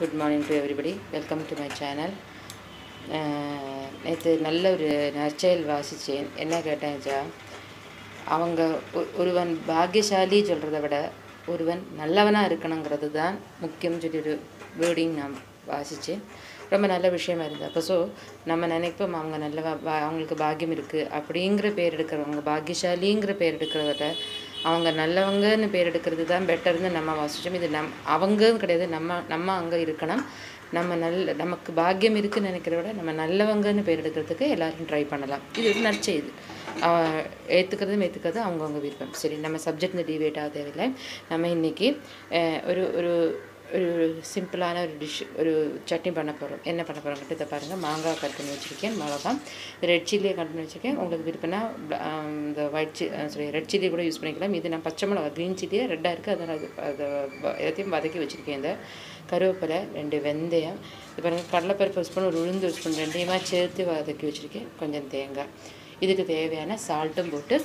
good morning to everybody welcome to my channel நேற்று நல்ல ஒரு நற்செயல் வாசித்தேன் என்ன கேட்டேன்ச்சா அவங்க ஒ- ஒருவன் பாக்கியசாலி சொல்கிறத விட ஒருவன் நல்லவனாக இருக்கணுங்கிறது தான் முக்கியம்னு சொல்லி ஒரு வேர்டிங் நான் வாசித்தேன் ரொம்ப நல்ல விஷயமா இருந்தது அப்போ ஸோ நம்ம நினைப்போம் அவங்க நல்லவ பா- அவங்களுக்கு பாக்கியம் இருக்குது அப்படிங்கிற பேர் எடுக்கிறவங்க பாக்கியசாலிங்கிற பேர் எடுக்கிறத விட அவங்க நல்லவங்கன்னு பேர் எடுக்கிறது தான் பெட்டர்னு நம்ம வாசிச்சோம் இது நம் அவங்கன்னு கிடையாது நம்ம நம்ம அங்கே இருக்கணும் நம்ம நல்ல நமக்கு பாக்கியம் இருக்குன்னு நினைக்கிறத விட நம்ம நல்லவங்கன்னு பேர் எடுக்கிறதுக்கு எல்லாரும் ட்ரை பண்ணலாம் இது ஒரு நற்செய்து ஏற்றுக்கிறதும் ஏற்றுக்கிறது அவங்கவுங்க விருப்பம் சரி நம்ம சப்ஜெக்ட் டிவேட் ஆக தேவையில்லை நம்ம இன்னைக்கு அஹ், ஒரு ஒரு ஒரு சிம்பிளான ஒரு டிஷ் ஒரு சட்னி பண்ண போகிறோம் என்ன பண்ண போகிறோம் இதை பாருங்கள் மாங்காய் கட் பண்ணி வச்சுருக்கேன் மிளகா ரெட் சில்லியை கட் பண்ணி வச்சுருக்கேன் உங்களுக்கு விருப்பம்னா bla- ஆஹ் இந்த ஒயிட் சி சாரி ரெட் சில்லி கூட யூஸ் பண்ணிக்கலாம் இது நான் பச்சை மிளகா க்ரீன் சில்லியாக ரெட்டாக இருக்குது அதை நான் அது அதை வ- எல்லாத்தையும் வதக்கி வச்சுருக்கேன் இந்த கருவேப்பிலை ரெண்டு வெந்தயம் இது பாருங்கள் கடலைப்பருப்பு ஒரு ஸ்பூன் ஒரு உளுந்து ஒரு ஸ்பூன் ரெண்டையுமா சேர்த்து வதக்கி வச்சுருக்கேன் கொஞ்சம் தேங்காய் இதுக்கு தேவையான சால்ட்டும் போட்டு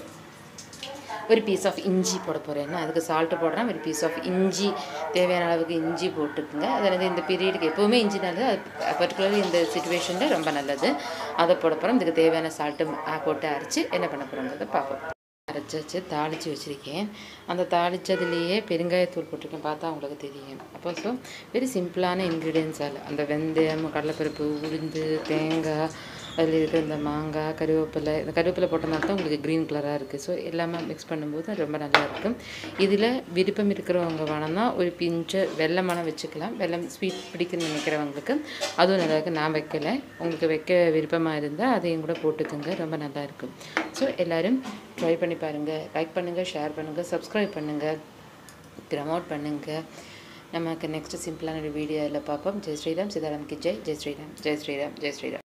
ஒரு பீஸ் ஆஃப் இஞ்சி போட போகிறேன் அதுக்கு சால்ட்டு போடுறேன் ஒரு பீஸ் ஆஃப் இஞ்சி தேவையான அளவுக்கு இஞ்சி போட்டுக்குங்க அது வந்து இந்த பீரியடுக்கு எப்போவுமே இஞ்சி நல்லது அது பர்டிகுலர்லி இந்த சுச்சுவேஷனில் ரொம்ப நல்லது அதை போட போகிறோம் இதுக்கு தேவையான சால்ட்டு போட்டு அரைச்சி என்ன பண்ண போகிறோங்கிறத பார்ப்போம் அரைச்சி வச்சு தாளித்து வச்சுருக்கேன் அந்த தாளித்ததுலேயே பெருங்காயத்தூள் போட்டிருக்கேன் பார்த்தா உங்களுக்கு தெரியும் அப்போ ஸோ வெரி சிம்பிளான இன்க்ரீடியன்ஸ் அதில் அந்த வெந்தயம் கடலைப்பருப்பு உளுந்து தேங்காய் அதில் இருக்கிற இந்த மாங்காய் கருவேப்பிலை இந்த கருவேப்பிலை போட்டனால தான் உங்களுக்கு க்ரீன் கலராக இருக்குது ஸோ எல்லாமே மிக்ஸ் பண்ணும்போது ரொம்ப நல்லா இருக்கும் இதில் விருப்பம் இருக்கிறவங்க வேணும்னா ஒரு பிஞ்சு வெள்ளமான வச்சுக்கலாம் வெல்லம் ஸ்வீட் பிடிக்குன்னு நினைக்கிறவங்களுக்கு அதுவும் நல்லா இருக்கு நான் வைக்கலை உங்களுக்கு வைக்க விருப்பமாக இருந்தால் அதையும் கூட போட்டுக்கோங்க ரொம்ப நல்லா இருக்கும் ஸோ எல்லோரும் ட்ரை பண்ணி பாருங்கள் லைக் பண்ணுங்கள் ஷேர் பண்ணுங்கள் சப்ஸ்கிரைப் பண்ணுங்கள் ப்ரமோட் பண்ணுங்கள் நமக்கு நெக்ஸ்ட் சிம்பிளான ஒரு வீடியோவில் பார்ப்போம் ஜெய் ஸ்ரீராம் சீதாராம் கி ஜெய் ஜெய் ஸ்ரீராம் ஜெய் ஸ்ரீராம் ஜெய் ஸ்ரீராம்